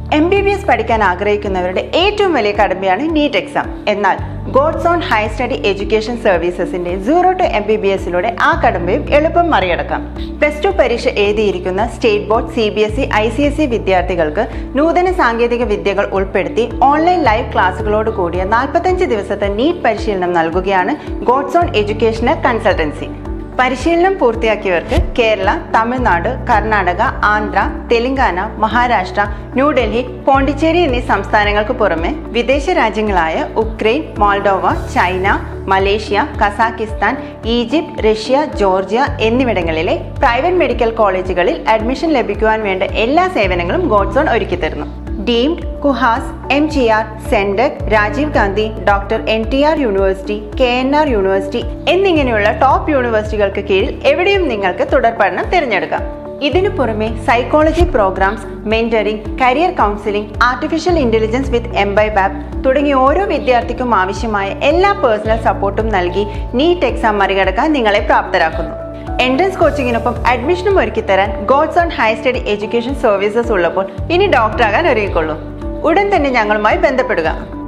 M B B S പഠിക്കാൻ ആഗ്രഹിക്കുന്നവരുടെ ഏറ്റവും വലിയ കടമ്പയാണ് നീറ്റ് എക്സാം എന്നാൽ God's own higher study education സർവീസസിന്റെ zero to M B B എസിലൂടെ ആ കടമ്പയും എളുപ്പം മറികടക്കാം പ്ലസ് ടു പരീക്ഷ എഴുതിയിരിക്കുന്ന state board C B S E I C S E വിദ്യാർത്ഥികൾക്ക് നൂതന സാങ്കേതിക വിദ്യകൾ ഉൾപ്പെടുത്തി ഓൺലൈൻ ലൈവ് ക്ലാസുകളോട് കൂടിയ നാൽപ്പത്തഞ്ച് ദിവസത്തെ നീറ്റ് പരിശീലനം നൽകുകയാണ് ഗോഡ്സ് ഓൺ എഡ്യൂക്കേഷണൽ കൺസൾട്ടൻസി പരിശീലനം പൂർത്തിയാക്കിയവർക്ക് കേരള തമിഴ്നാട് കർണാടക ആന്ധ്ര തെലങ്കാന മഹാരാഷ്ട്ര ന്യൂഡൽഹി പോണ്ടിച്ചേരി എന്നീ സംസ്ഥാനങ്ങൾക്ക് പുറമെ വിദേശ രാജ്യങ്ങളായ Ukraine Moldova China Malaysia Kazakhstan Egypt Russia Georgia എന്നിവിടങ്ങളിലെ പ്രൈവറ്റ് മെഡിക്കൽ കോളേജുകളിൽ അഡ്മിഷൻ ലഭിക്കുവാൻ വേണ്ട എല്ലാ സേവനങ്ങളും ഗോഡ്സോൺ ഒരുക്കിത്തരുന്നു deemed KUHAS M G R സെൻഡക് Rajiv Gandhi doctor N T R university K N R university എന്നിങ്ങനെയുള്ള ടോപ്പ് യൂണിവേഴ്സിറ്റികൾക്ക് കീഴിൽ എവിടെയും നിങ്ങൾക്ക് തുടർ പഠനം തിരഞ്ഞെടുക്കാം ഇതിനു പുറമെ psychology programmes mentoring career counselling artificial intelligence with എംബൈബാബ് തുടങ്ങിയ ഓരോ വിദ്യാർത്ഥിക്കും ആവശ്യമായ എല്ലാ പേഴ്സണൽ സപ്പോർട്ടും നൽകി നീറ്റ് എക്സാം മറികടക്കാൻ നിങ്ങളെ പ്രാപ്തരാക്കുന്നു എൻട്രൻസ് കോച്ചിങ്ങിനൊപ്പം അഡ്മിഷനും ഒരുക്കി തരാൻ God's own higher study education services ഉള്ളപ്പോൾ ഇനി ഡോക്ടറാകാൻ ഒരുങ്ങിക്കൊള്ളൂ ഉടൻ തന്നെ ഞങ്ങളുമായി ബന്ധപ്പെടുക